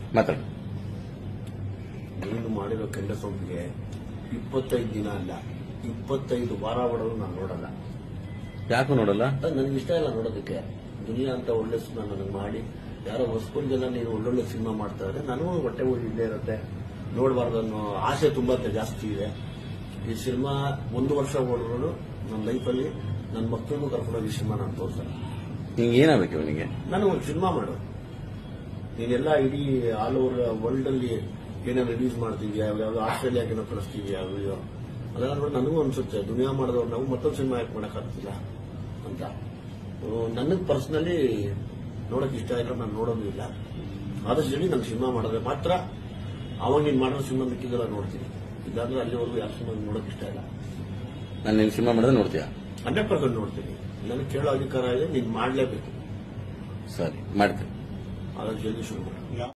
ಮಾತಾಡಿ ನೀನು ಮಾಡಿರೋ ಕೆಂಡ ಸೊಂಪಿಗೆ ಇಪ್ಪತ್ತೈದು ದಿನ ಅಲ್ಲ ಇಪ್ಪತ್ತೈದು ವಾರ ಹೊಡೆದು ನಾನು ನೋಡಲ್ಲ ಯಾಕೂ ನೋಡಲ್ಲ ಅದು ನನಗೆ ಇಷ್ಟ ಇಲ್ಲ ನೋಡೋದಕ್ಕೆ ದುನಿಯಾ ಅಂತ ಒಳ್ಳೆ ಸಿನಿಮಾ ನನಗೆ ಮಾಡಿ ಯಾರೋ ಹೊಸಪುರದೆಲ್ಲ ನೀನು ಒಳ್ಳೊಳ್ಳೆ ಸಿನಿಮಾ ಮಾಡ್ತಾ ಇದ್ರೆ ನನಗೂ ಹೊಟ್ಟೆ ಊಟ ಇಲ್ಲೇ ಇರುತ್ತೆ ನೋಡಬಾರ್ದು ಅನ್ನೋ ಆಸೆ ತುಂಬಾ ಜಾಸ್ತಿ ಇದೆ ಈ ಸಿನಿಮಾ ಒಂದು ವರ್ಷ ಓಡಿದ್ರು ನನ್ನ ಲೈಫಲ್ಲಿ ನನ್ನ ಮಕ್ಕಳಿಗೂ ಕರ್ಕೊಂಡೋಗಿ ಈ ಸಿನಿಮಾ ನಾನು ತೋರಿಸಲ್ಲ ನಿಂಗೆ ಏನಾಗಬೇಕು ಇವನಿಗೆ ನಾನು ಒಂದು ಸಿನಿಮಾ ಮಾಡು ನೀನೆಲ್ಲ ಇಡೀ ಆಲ್ ಓವರ್ ವರ್ಲ್ಡ್ ಅಲ್ಲಿ ಏನೋ ರಿಲೀಸ್ ಮಾಡ್ತಿದ್ಯಾ ಯಾವ್ದು ಆಸ್ಟ್ರೇಲಿಯಾಗೆ ಏನೋ ಕಳಿಸ್ತಿದ್ಯಾ ವಿಡಿಯೋ ಅದೆಲ್ಲ ನೋಡಿ ನನಗೂ ಅನ್ಸುತ್ತೆ ದುನಿಯಾ ಮಾಡಿದವ್ರು ನಾವು ಮತ್ತೊಂದು ಸಿನಿಮಾ ಯಾಕೆ ಮಾಡೋಕ್ಕಾಗ್ತಿಲ್ಲ ಅಂತ ನನಗೆ ಪರ್ಸನಲಿ ನೋಡಕ್ ಇಷ್ಟ ಇಲ್ಲ ನಾನು ನೋಡೋದು ಇಲ್ಲ ಆದಷ್ಟು ಜನ ನಂಗೆ ಸಿನಿಮಾ ಮಾಡಿದ್ರೆ ಮಾತ್ರ ಅವಾಗ ನೀನು ಮಾಡೋ ಸಿನಿಮಾ ಮಿಕ್ಕಿದೆಲ್ಲ ನೋಡ್ತೀನಿ ಇಲ್ಲಾಂದ್ರೆ ಅಲ್ಲಿವರೆಗೂ ಯಾವ ಸಿನಿಮಾ ನೋಡಕ್ ಇಷ್ಟ ಇಲ್ಲ ನಾನು ನಿನ್ ಸಿನಿಮಾ ಮಾಡಿದ್ರೆ ನೋಡ್ತೀಯಾ ಹಂಡ್ರೆಡ್ ಪರ್ಸೆಂಟ್ ನೋಡ್ತೀನಿ ನನಗೆ ಕೇಳೋ ಅಧಿಕಾರ ಇದೆ ನೀನು ಮಾಡಲೇಬೇಕು ಸರಿ ಮಾಡ್ತೀನಿ ಆದಷ್ಟು ಜಲ್ದಿ ಶುರು ಮಾಡಿ